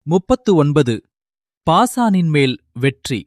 முப்பத்து ஒன்பது பாசானின் மேல் வெற்றி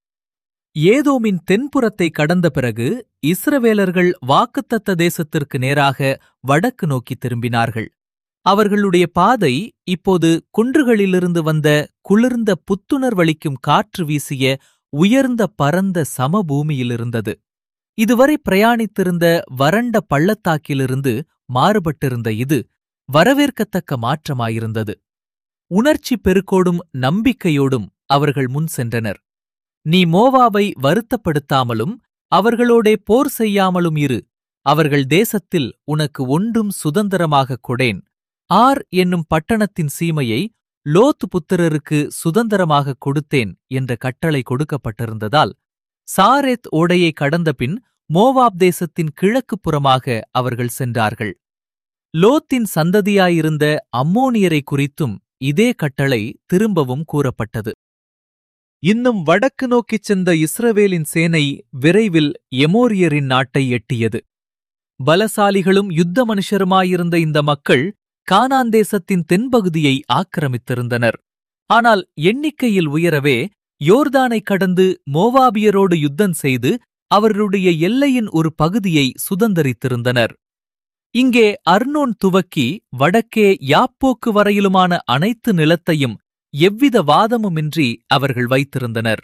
ஏதோமின் தென்புறத்தை கடந்த பிறகு இஸ்ரவேலர்கள் வாக்குத்தத்த தேசத்திற்கு நேராக வடக்கு நோக்கி திரும்பினார்கள் அவர்களுடைய பாதை இப்போது குன்றுகளிலிருந்து வந்த குளிர்ந்த புத்துணர்வளிக்கும் காற்று வீசிய உயர்ந்த பரந்த சமபூமியிலிருந்தது இதுவரை பிரயாணித்திருந்த வறண்ட பள்ளத்தாக்கிலிருந்து மாறுபட்டிருந்த இது வரவேற்கத்தக்க மாற்றமாயிருந்தது உணர்ச்சி பெருக்கோடும் நம்பிக்கையோடும் அவர்கள் முன் சென்றனர் நீ மோவாவை வருத்தப்படுத்தாமலும் அவர்களோடே போர் செய்யாமலும் இரு அவர்கள் தேசத்தில் உனக்கு ஒன்றும் சுதந்திரமாகக் கொடேன் ஆர் என்னும் பட்டணத்தின் சீமையை லோத் புத்திரருக்கு சுதந்திரமாகக் கொடுத்தேன் என்ற கட்டளை கொடுக்கப்பட்டிருந்ததால் சாரேத் ஓடையை கடந்தபின் மோவாப் தேசத்தின் கிழக்குப் புறமாக அவர்கள் சென்றார்கள் லோத்தின் சந்ததியாயிருந்த அம்மோனியரை குறித்தும் இதே கட்டளை திரும்பவும் கூறப்பட்டது இன்னும் வடக்கு நோக்கிச் சென்ற இஸ்ரவேலின் சேனை விரைவில் எமோரியரின் நாட்டை எட்டியது பலசாலிகளும் யுத்த மனுஷருமாயிருந்த இந்த மக்கள் கானான் தேசத்தின் தென்பகுதியை ஆக்கிரமித்திருந்தனர் ஆனால் எண்ணிக்கையில் உயரவே யோர்தானை கடந்து மோவாபியரோடு யுத்தம் செய்து அவர்களுடைய எல்லையின் ஒரு பகுதியை சுதந்தரித்திருந்தனர் இங்கே அர்னோன் துவக்கி வடக்கே யாப்போக்கு வரையிலுமான அனைத்து நிலத்தையும் எவ்வித வாதமுமின்றி அவர்கள் வைத்திருந்தனர்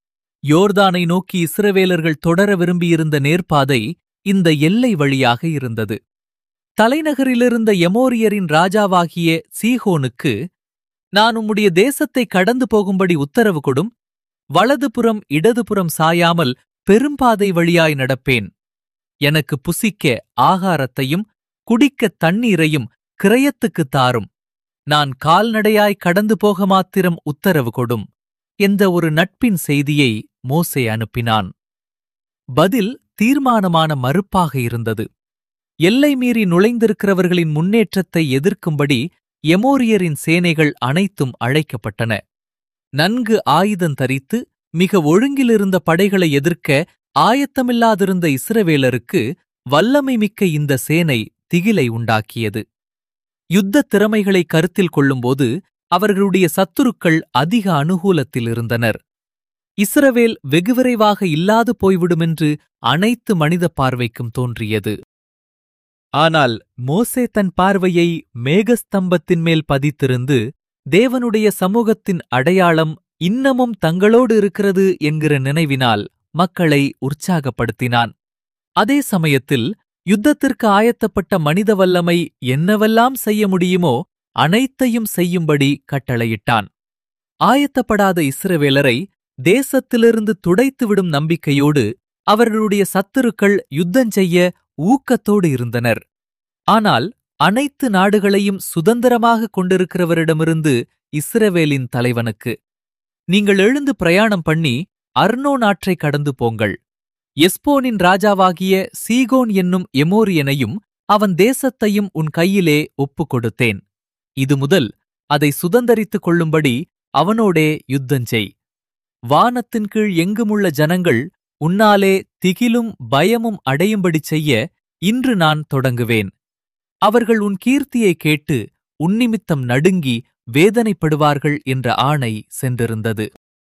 யோர்தானை நோக்கி இஸ்ரவேலர்கள் தொடர விரும்பியிருந்த நேர்பாதை இந்த எல்லை வழியாக இருந்தது தலைநகரிலிருந்த எமோரியரின் ராஜாவாகிய சீஹோனுக்கு நான் உம்முடைய தேசத்தை கடந்து போகும்படி உத்தரவு கொடும் வலதுபுறம் இடதுபுறம் சாயாமல் பெரும்பாதை வழியாய் நடப்பேன் எனக்கு புசிக்க ஆகாரத்தையும் குடிக்க தண்ணீரையும் கிரயத்துக்குத் தாரும் நான் கால்நடையாய் கடந்து போக மாத்திரம் உத்தரவு கொடும் என்ற ஒரு நட்பின் செய்தியை மோசே அனுப்பினான் பதில் தீர்மானமான மறுப்பாக இருந்தது எல்லை மீறி நுழைந்திருக்கிறவர்களின் முன்னேற்றத்தை எதிர்க்கும்படி எமோரியரின் சேனைகள் அனைத்தும் அழைக்கப்பட்டன நன்கு ஆயுதம் தரித்து மிக ஒழுங்கிலிருந்த படைகளை எதிர்க்க ஆயத்தமில்லாதிருந்த இஸ்ரவேலருக்கு வல்லமை மிக்க இந்த சேனை திகிலை உண்டாக்கியது யுத்த திறமைகளை கருத்தில் கொள்ளும்போது அவர்களுடைய சத்துருக்கள் அதிக அனுகூலத்தில் இருந்தனர் இஸ்ரவேல் வெகுவிரைவாக இல்லாது போய்விடுமென்று அனைத்து மனித பார்வைக்கும் தோன்றியது ஆனால் மோசே தன் பார்வையை மேகஸ்தம்பத்தின் மேல் பதித்திருந்து தேவனுடைய சமூகத்தின் அடையாளம் இன்னமும் தங்களோடு இருக்கிறது என்கிற நினைவினால் மக்களை உற்சாகப்படுத்தினான் அதே சமயத்தில் யுத்தத்திற்கு ஆயத்தப்பட்ட மனித வல்லமை என்னவெல்லாம் செய்ய முடியுமோ அனைத்தையும் செய்யும்படி கட்டளையிட்டான் ஆயத்தப்படாத இஸ்ரவேலரை தேசத்திலிருந்து துடைத்துவிடும் நம்பிக்கையோடு அவர்களுடைய சத்துருக்கள் யுத்தஞ்செய்ய ஊக்கத்தோடு இருந்தனர் ஆனால் அனைத்து நாடுகளையும் சுதந்திரமாக கொண்டிருக்கிறவரிடமிருந்து இஸ்ரவேலின் தலைவனுக்கு நீங்கள் எழுந்து பிரயாணம் பண்ணி அர்னோ நாற்றை கடந்து போங்கள் எஸ்போனின் ராஜாவாகிய சீகோன் என்னும் எமோரியனையும் அவன் தேசத்தையும் உன் கையிலே ஒப்புக் கொடுத்தேன் இது முதல் அதை சுதந்தரித்துக் கொள்ளும்படி அவனோடே யுத்தஞ்செய் வானத்தின் கீழ் எங்குமுள்ள ஜனங்கள் உன்னாலே திகிலும் பயமும் அடையும்படி செய்ய இன்று நான் தொடங்குவேன் அவர்கள் உன் கீர்த்தியை கேட்டு உன்னிமித்தம் நடுங்கி வேதனைப்படுவார்கள் என்ற ஆணை சென்றிருந்தது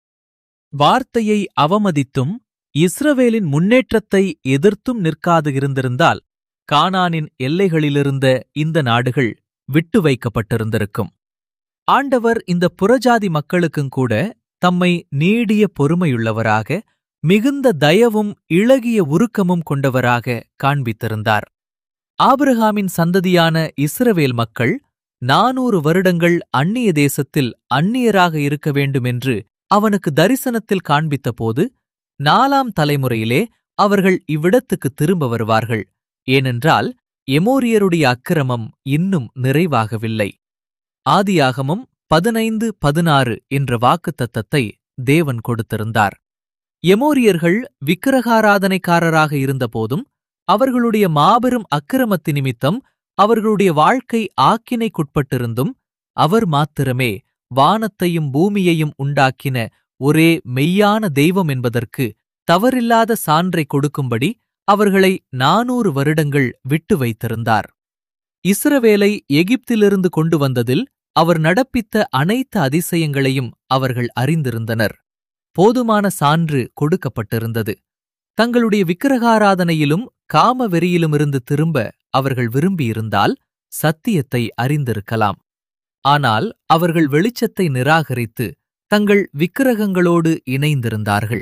வார்த்தையை அவமதித்தும் இஸ்ரவேலின் முன்னேற்றத்தை எதிர்த்தும் நிற்காது இருந்திருந்தால் கானானின் எல்லைகளிலிருந்த இந்த நாடுகள் விட்டு வைக்கப்பட்டிருந்திருக்கும் ஆண்டவர் இந்த புறஜாதி மக்களுக்கும் கூட தம்மை நீடிய பொறுமையுள்ளவராக மிகுந்த தயவும் இளகிய உருக்கமும் கொண்டவராக காண்பித்திருந்தார் ஆபிரகாமின் சந்ததியான இஸ்ரவேல் மக்கள் நானூறு வருடங்கள் அந்நிய தேசத்தில் அந்நியராக இருக்க வேண்டுமென்று அவனுக்கு தரிசனத்தில் காண்பித்தபோது நாலாம் தலைமுறையிலே அவர்கள் இவ்விடத்துக்கு திரும்ப வருவார்கள் ஏனென்றால் எமோரியருடைய அக்கிரமம் இன்னும் நிறைவாகவில்லை ஆதியாகமம் பதினைந்து பதினாறு என்ற வாக்குத்தத்தத்தை தேவன் கொடுத்திருந்தார் எமோரியர்கள் விக்கிரகாராதனைக்காரராக இருந்தபோதும் அவர்களுடைய மாபெரும் அக்கிரமத்து நிமித்தம் அவர்களுடைய வாழ்க்கை ஆக்கினைக்குட்பட்டிருந்தும் அவர் மாத்திரமே வானத்தையும் பூமியையும் உண்டாக்கின ஒரே மெய்யான தெய்வம் என்பதற்கு தவறில்லாத சான்றை கொடுக்கும்படி அவர்களை நானூறு வருடங்கள் விட்டு வைத்திருந்தார் இஸ்ரவேலை எகிப்திலிருந்து கொண்டு வந்ததில் அவர் நடப்பித்த அனைத்து அதிசயங்களையும் அவர்கள் அறிந்திருந்தனர் போதுமான சான்று கொடுக்கப்பட்டிருந்தது தங்களுடைய விக்கிரகாராதனையிலும் காம வெறியிலுமிருந்து திரும்ப அவர்கள் விரும்பியிருந்தால் சத்தியத்தை அறிந்திருக்கலாம் ஆனால் அவர்கள் வெளிச்சத்தை நிராகரித்து தங்கள் விக்கிரகங்களோடு இணைந்திருந்தார்கள்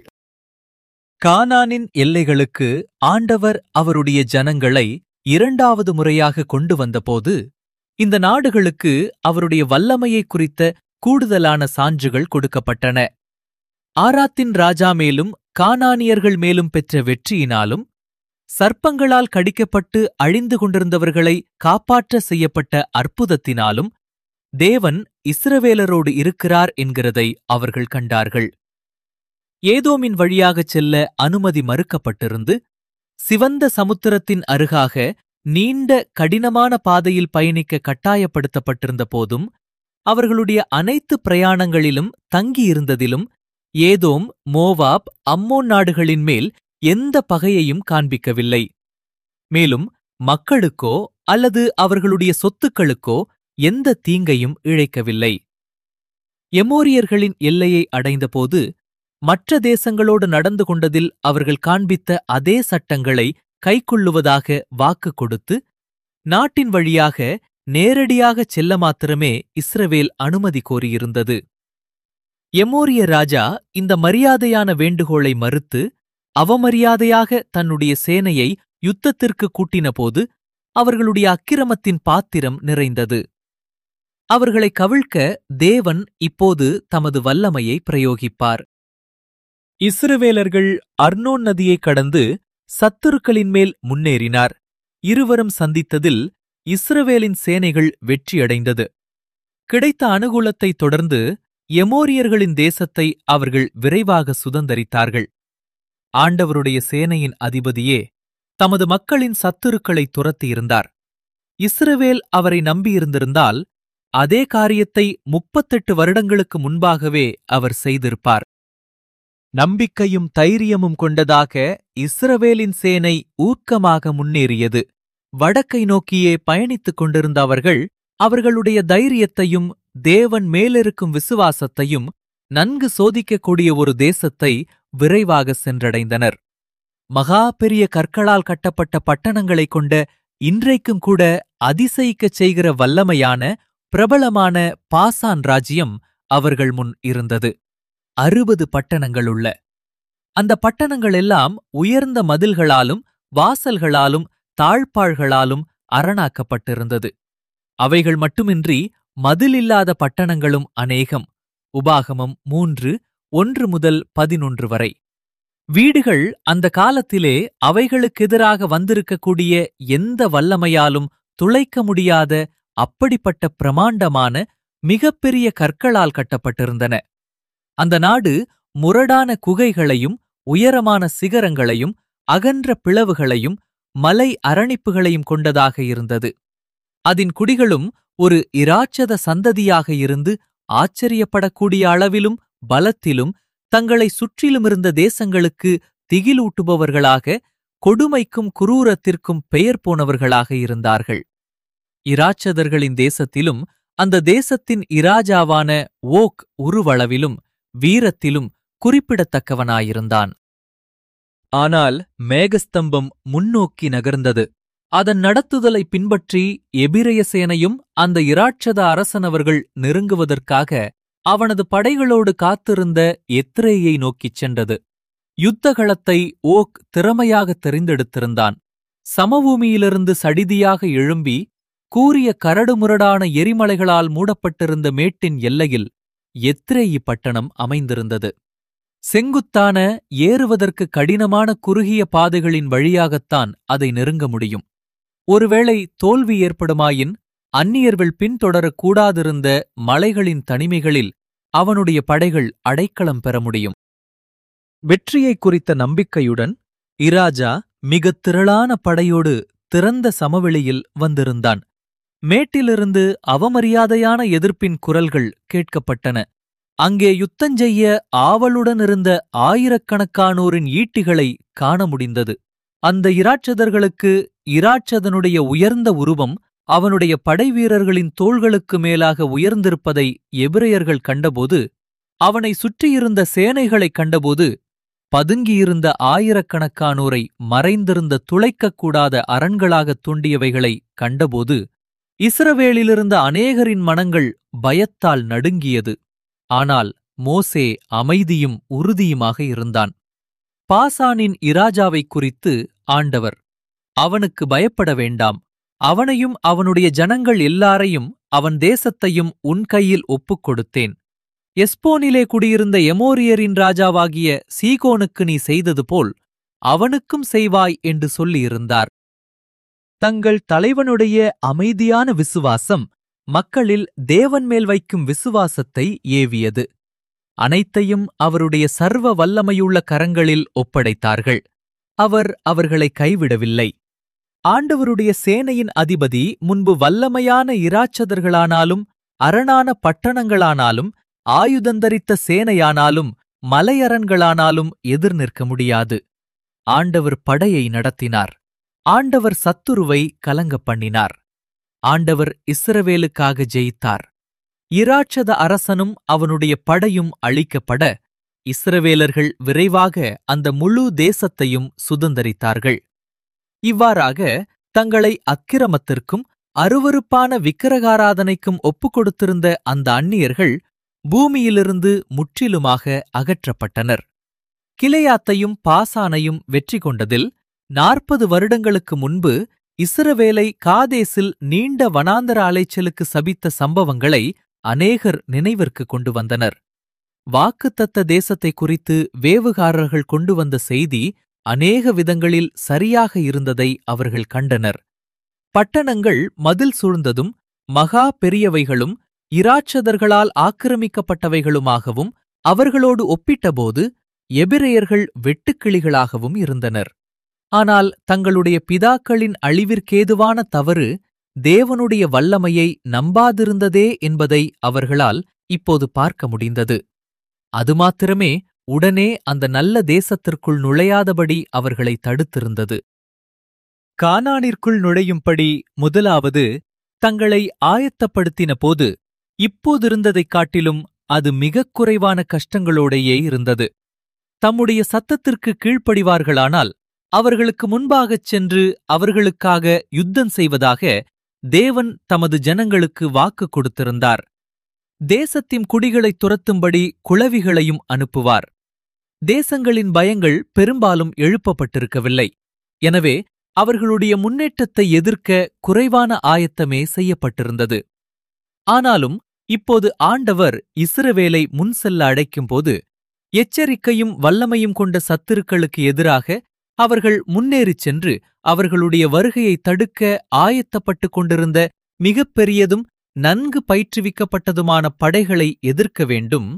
கானானின் எல்லைகளுக்கு ஆண்டவர் அவருடைய ஜனங்களை இரண்டாவது முறையாக கொண்டு வந்தபோது இந்த நாடுகளுக்கு அவருடைய வல்லமையை குறித்த கூடுதலான சான்றுகள் கொடுக்கப்பட்டன ஆராத்தின் ராஜா மேலும் கானானியர்கள் மேலும் பெற்ற வெற்றியினாலும் சர்ப்பங்களால் கடிக்கப்பட்டு அழிந்து கொண்டிருந்தவர்களை காப்பாற்ற செய்யப்பட்ட அற்புதத்தினாலும் தேவன் இஸ்ரவேலரோடு இருக்கிறார் என்கிறதை அவர்கள் கண்டார்கள் ஏதோமின் வழியாகச் செல்ல அனுமதி மறுக்கப்பட்டிருந்து சிவந்த சமுத்திரத்தின் அருகாக நீண்ட கடினமான பாதையில் பயணிக்க கட்டாயப்படுத்தப்பட்டிருந்த போதும் அவர்களுடைய அனைத்து பிரயாணங்களிலும் தங்கியிருந்ததிலும் ஏதோம் மோவாப் அம்மோன் நாடுகளின் மேல் எந்த பகையையும் காண்பிக்கவில்லை மேலும் மக்களுக்கோ அல்லது அவர்களுடைய சொத்துக்களுக்கோ எந்த தீங்கையும் இழைக்கவில்லை எமோரியர்களின் எல்லையை அடைந்தபோது மற்ற தேசங்களோடு நடந்து கொண்டதில் அவர்கள் காண்பித்த அதே சட்டங்களை கைக்கொள்ளுவதாக வாக்கு கொடுத்து நாட்டின் வழியாக நேரடியாகச் செல்ல மாத்திரமே இஸ்ரவேல் அனுமதி கோரியிருந்தது எமோரிய ராஜா இந்த மரியாதையான வேண்டுகோளை மறுத்து அவமரியாதையாக தன்னுடைய சேனையை யுத்தத்திற்கு கூட்டினபோது அவர்களுடைய அக்கிரமத்தின் பாத்திரம் நிறைந்தது அவர்களை கவிழ்க்க தேவன் இப்போது தமது வல்லமையை பிரயோகிப்பார் இஸ்ரவேலர்கள் அர்னோன் நதியை கடந்து சத்துருக்களின் மேல் முன்னேறினார் இருவரும் சந்தித்ததில் இஸ்ரவேலின் சேனைகள் வெற்றியடைந்தது கிடைத்த அனுகூலத்தை தொடர்ந்து எமோரியர்களின் தேசத்தை அவர்கள் விரைவாக சுதந்தரித்தார்கள் ஆண்டவருடைய சேனையின் அதிபதியே தமது மக்களின் சத்துருக்களை துரத்தியிருந்தார் இஸ்ரவேல் அவரை நம்பியிருந்திருந்தால் அதே காரியத்தை முப்பத்தெட்டு வருடங்களுக்கு முன்பாகவே அவர் செய்திருப்பார் நம்பிக்கையும் தைரியமும் கொண்டதாக இஸ்ரவேலின் சேனை ஊக்கமாக முன்னேறியது வடக்கை நோக்கியே பயணித்துக் கொண்டிருந்த அவர்கள் அவர்களுடைய தைரியத்தையும் தேவன் மேலிருக்கும் விசுவாசத்தையும் நன்கு சோதிக்கக்கூடிய ஒரு தேசத்தை விரைவாக சென்றடைந்தனர் மகா பெரிய கற்களால் கட்டப்பட்ட பட்டணங்களைக் கொண்ட இன்றைக்கும் கூட அதிசயிக்கச் செய்கிற வல்லமையான பிரபலமான பாசான் ராஜ்யம் அவர்கள் முன் இருந்தது அறுபது பட்டணங்களுள்ள அந்த பட்டணங்கள் எல்லாம் உயர்ந்த மதில்களாலும் வாசல்களாலும் தாழ்பாள்களாலும் அரணாக்கப்பட்டிருந்தது அவைகள் மட்டுமின்றி மதிலில்லாத பட்டணங்களும் அநேகம் உபாகமம் மூன்று ஒன்று முதல் பதினொன்று வரை வீடுகள் அந்த காலத்திலே அவைகளுக்கெதிராக வந்திருக்கக்கூடிய எந்த வல்லமையாலும் துளைக்க முடியாத அப்படிப்பட்ட பிரமாண்டமான மிகப்பெரிய கற்களால் கட்டப்பட்டிருந்தன அந்த நாடு முரடான குகைகளையும் உயரமான சிகரங்களையும் அகன்ற பிளவுகளையும் மலை அரணிப்புகளையும் கொண்டதாக இருந்தது அதன் குடிகளும் ஒரு இராட்சத சந்ததியாக இருந்து ஆச்சரியப்படக்கூடிய அளவிலும் பலத்திலும் தங்களை சுற்றிலுமிருந்த தேசங்களுக்கு திகிலூட்டுபவர்களாக கொடுமைக்கும் குரூரத்திற்கும் பெயர் போனவர்களாக இருந்தார்கள் இராட்சதர்களின் தேசத்திலும் அந்த தேசத்தின் இராஜாவான ஓக் உருவளவிலும் வீரத்திலும் குறிப்பிடத்தக்கவனாயிருந்தான் ஆனால் மேகஸ்தம்பம் முன்னோக்கி நகர்ந்தது அதன் நடத்துதலை பின்பற்றி எபிரய சேனையும் அந்த இராட்சத அரசனவர்கள் நெருங்குவதற்காக அவனது படைகளோடு காத்திருந்த எத்ரேயை நோக்கிச் சென்றது யுத்தகளத்தை ஓக் திறமையாக தெரிந்தெடுத்திருந்தான் சமபூமியிலிருந்து சடிதியாக எழும்பி கூரிய கரடுமுரடான எரிமலைகளால் மூடப்பட்டிருந்த மேட்டின் எல்லையில் எத்ரேயி பட்டணம் அமைந்திருந்தது செங்குத்தான ஏறுவதற்கு கடினமான குறுகிய பாதைகளின் வழியாகத்தான் அதை நெருங்க முடியும் ஒருவேளை தோல்வி ஏற்படுமாயின் அந்நியர்கள் பின்தொடரக் கூடாதிருந்த மலைகளின் தனிமைகளில் அவனுடைய படைகள் அடைக்கலம் பெற முடியும் வெற்றியை குறித்த நம்பிக்கையுடன் இராஜா மிகத் திரளான படையோடு திறந்த சமவெளியில் வந்திருந்தான் மேட்டிலிருந்து அவமரியாதையான எதிர்ப்பின் குரல்கள் கேட்கப்பட்டன அங்கே யுத்தஞ்செய்ய ஆவலுடன் இருந்த ஆயிரக்கணக்கானோரின் ஈட்டிகளை காண முடிந்தது அந்த இராட்சதர்களுக்கு இராட்சதனுடைய உயர்ந்த உருவம் அவனுடைய படைவீரர்களின் தோள்களுக்கு மேலாக உயர்ந்திருப்பதை எபிரெயர்கள் கண்டபோது அவனை சுற்றியிருந்த சேனைகளைக் கண்டபோது பதுங்கியிருந்த ஆயிரக்கணக்கானோரை மறைந்திருந்த துளைக்கக்கூடாத அரண்களாகத் தூண்டியவைகளை கண்டபோது இஸ்ரவேலிலிருந்த அநேகரின் மனங்கள் பயத்தால் நடுங்கியது ஆனால் மோசே அமைதியும் உறுதியுமாக இருந்தான் பாசானின் இராஜாவைக் குறித்து ஆண்டவர் அவனுக்கு பயப்பட வேண்டாம் அவனையும் அவனுடைய ஜனங்கள் எல்லாரையும் அவன் தேசத்தையும் உன் கையில் ஒப்புக் கொடுத்தேன் எஸ்போனிலே குடியிருந்த எமோரியரின் ராஜாவாகிய சீகோனுக்கு நீ செய்தது போல் அவனுக்கும் செய்வாய் என்று சொல்லியிருந்தார் தங்கள் தலைவனுடைய அமைதியான விசுவாசம் மக்களில் தேவன் மேல் வைக்கும் விசுவாசத்தை ஏவியது அனைத்தையும் அவருடைய சர்வ வல்லமையுள்ள கரங்களில் ஒப்படைத்தார்கள் அவர் அவர்களை கைவிடவில்லை ஆண்டவருடைய சேனையின் அதிபதி முன்பு வல்லமையான இராட்சதர்களானாலும் அரணான பட்டணங்களானாலும் ஆயுதந்தரித்த சேனையானாலும் மலையரண்களானாலும் எதிர் நிற்க முடியாது ஆண்டவர் படையை நடத்தினார் ஆண்டவர் சத்துருவை கலங்கப் பண்ணினார் ஆண்டவர் இஸ்ரவேலுக்காக ஜெயித்தார் இராட்சத அரசனும் அவனுடைய படையும் அழிக்கப்பட இஸ்ரவேலர்கள் விரைவாக அந்த முழு தேசத்தையும் சுதந்தரித்தார்கள் இவ்வாறாக தங்களை அக்கிரமத்திற்கும் அருவருப்பான விக்கிரகாராதனைக்கும் ஒப்புக் கொடுத்திருந்த அந்த அந்நியர்கள் பூமியிலிருந்து முற்றிலுமாக அகற்றப்பட்டனர் கிளையாத்தையும் பாசானையும் வெற்றி கொண்டதில் நாற்பது வருடங்களுக்கு முன்பு இஸ்ரவேலை காதேசில் நீண்ட வனாந்தர அலைச்சலுக்கு சபித்த சம்பவங்களை அநேகர் நினைவிற்கு கொண்டு வந்தனர் வாக்குத்தத்த தேசத்தை குறித்து வேவுகாரர்கள் கொண்டு வந்த செய்தி அநேக விதங்களில் சரியாக இருந்ததை அவர்கள் கண்டனர் பட்டணங்கள் மதில் சூழ்ந்ததும் மகா பெரியவைகளும் இராட்சதர்களால் ஆக்கிரமிக்கப்பட்டவைகளுமாகவும் அவர்களோடு ஒப்பிட்டபோது எபிரெயர்கள் வெட்டுக்கிளிகளாகவும் இருந்தனர் ஆனால் தங்களுடைய பிதாக்களின் அழிவிற்கேதுவான தவறு தேவனுடைய வல்லமையை நம்பாதிருந்ததே என்பதை அவர்களால் இப்போது பார்க்க முடிந்தது அது மாத்திரமே உடனே அந்த நல்ல தேசத்திற்குள் நுழையாதபடி அவர்களை தடுத்திருந்தது கானானிற்குள் நுழையும்படி முதலாவது தங்களை ஆயத்தப்படுத்தின போது இப்போதிருந்ததைக் காட்டிலும் அது மிகக் குறைவான கஷ்டங்களோடையே இருந்தது தம்முடைய சத்தத்திற்கு கீழ்ப்படிவார்களானால் அவர்களுக்கு முன்பாகச் சென்று அவர்களுக்காக யுத்தம் செய்வதாக தேவன் தமது ஜனங்களுக்கு வாக்கு கொடுத்திருந்தார் தேசத்தின் குடிகளைத் துரத்தும்படி குளவிகளையும் அனுப்புவார் தேசங்களின் பயங்கள் பெரும்பாலும் எழுப்பப்பட்டிருக்கவில்லை எனவே அவர்களுடைய முன்னேற்றத்தை எதிர்க்க குறைவான ஆயத்தமே செய்யப்பட்டிருந்தது ஆனாலும் இப்போது ஆண்டவர் இஸ்ரவேலை முன் செல்ல அழைக்கும்போது எச்சரிக்கையும் வல்லமையும் கொண்ட சத்துருக்களுக்கு எதிராக அவர்கள் முன்னேறிச் சென்று அவர்களுடைய வருகையை தடுக்க ஆயத்தப்பட்டுக் கொண்டிருந்த மிகப் பெரியதும் நன்கு பயிற்றுவிக்கப்பட்டதுமான படைகளை எதிர்க்க வேண்டும்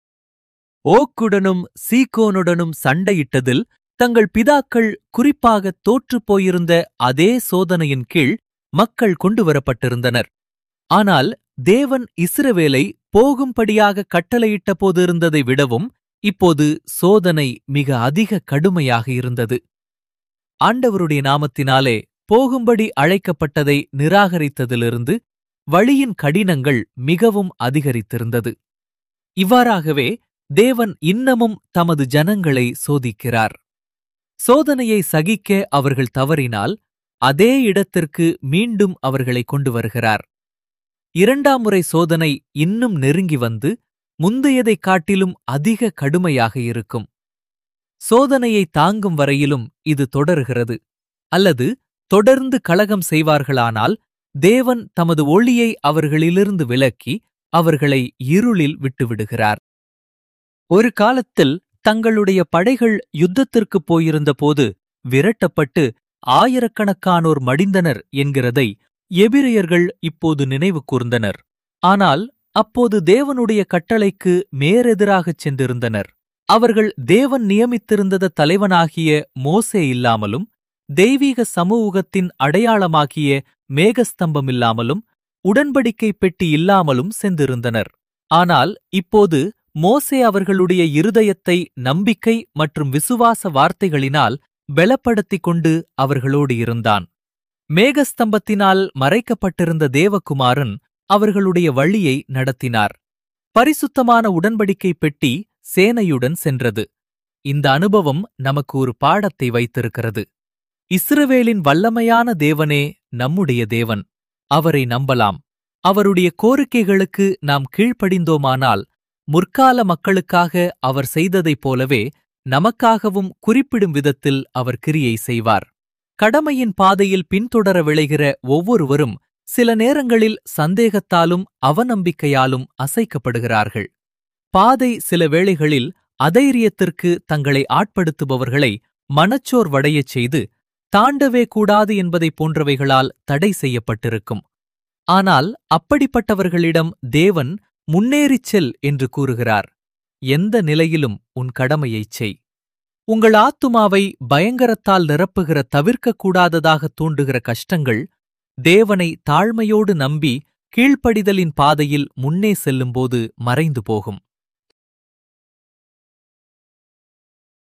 ஓக்குடனும் சீக்கோனுடனும் சண்டையிட்டதில் தங்கள் பிதாக்கள் குறிப்பாக தோற்றுப் போயிருந்த அதே சோதனையின் கீழ் மக்கள் கொண்டுவரப்பட்டிருந்தனர் ஆனால் தேவன் இஸ்ரவேலை போகும்படியாக கட்டளையிட்ட போதிருந்ததை விடவும் இப்போது சோதனை மிக அதிக கடுமையாக இருந்தது ஆண்டவருடைய நாமத்தினாலே போகும்படி அழைக்கப்பட்டதை நிராகரித்ததிலிருந்து வழியின் கடினங்கள் மிகவும் அதிகரித்திருந்தது இவ்வாறாகவே தேவன் இன்னமும் தமது ஜனங்களை சோதிக்கிறார் சோதனையை சகிக்க அவர்கள் தவறினால் அதே இடத்திற்கு மீண்டும் அவர்களை கொண்டு வருகிறார் இரண்டாம் முறை சோதனை இன்னும் நெருங்கி வந்து முந்தையதைக் காட்டிலும் அதிக கடுமையாக இருக்கும் சோதனையை தாங்கும் வரையிலும் இது தொடர்கிறது அல்லது தொடர்ந்து கலகம் செய்வார்களானால் தேவன் தமது ஒளியை அவர்களிலிருந்து விலக்கி அவர்களை இருளில் விட்டுவிடுகிறார் ஒரு காலத்தில் தங்களுடைய படைகள் யுத்தத்திற்குப் போயிருந்தபோது விரட்டப்பட்டு ஆயிரக்கணக்கானோர் மடிந்தனர் என்கிறதை எபிரெயர்கள் இப்போது நினைவு கூர்ந்தனர் ஆனால் அப்போது தேவனுடைய கட்டளைக்கு மேரெதிராகச் சென்றிருந்தனர் அவர்கள் தேவன் நியமித்திருந்தத தலைவனாகிய மோசே இல்லாமலும் தெய்வீக சமூகத்தின் அடையாளமாகிய மேகஸ்தம்பமில்லாமலும் உடன்படிக்கை பெட்டி இல்லாமலும் சென்றிருந்தனர் ஆனால் இப்போது மோசே அவர்களுடைய இருதயத்தை நம்பிக்கை மற்றும் விசுவாச வார்த்தைகளினால் பலப்படுத்திக் கொண்டு அவர்களோடு இருந்தான் மேகஸ்தம்பத்தினால் மறைக்கப்பட்டிருந்த தேவகுமாரன் அவர்களுடைய வழியை நடத்தினார் பரிசுத்தமான உடன்படிக்கை பெட்டி சேனையுடன் சென்றது இந்த அனுபவம் நமக்கு ஒரு பாடத்தை வைத்திருக்கிறது இஸ்ரவேலின் வல்லமையான தேவனே நம்முடைய தேவன் அவரை நம்பலாம் அவருடைய கோரிக்கைகளுக்கு நாம் கீழ்ப்படிந்தோமானால் முற்கால மக்களுக்காக அவர் செய்ததைப் போலவே நமக்காகவும் குறிப்பிடும் விதத்தில் அவர் கிரியை செய்வார் கடமையின் பாதையில் பின்தொடர விளைகிற ஒவ்வொருவரும் சில நேரங்களில் சந்தேகத்தாலும் அவநம்பிக்கையாலும் அசைக்கப்படுகிறார்கள் பாதை சில வேளைகளில் அதைரியத்திற்கு தங்களை ஆட்படுத்துபவர்களை மனச்சோர்வடையச் செய்து தாண்டவே கூடாது என்பதைப் போன்றவைகளால் தடை செய்யப்பட்டிருக்கும் ஆனால் அப்படிப்பட்டவர்களிடம் தேவன் முன்னேறிச் செல் என்று கூறுகிறார் எந்த நிலையிலும் உன் கடமையைச் செய் உங்கள் ஆத்துமாவை பயங்கரத்தால் நிரப்புகிற தவிர்க்கக்கூடாததாக தூண்டுகிற கஷ்டங்கள் தேவனை தாழ்மையோடு நம்பி கீழ்ப்படிதலின் பாதையில் முன்னே செல்லும்போது மறைந்து போகும்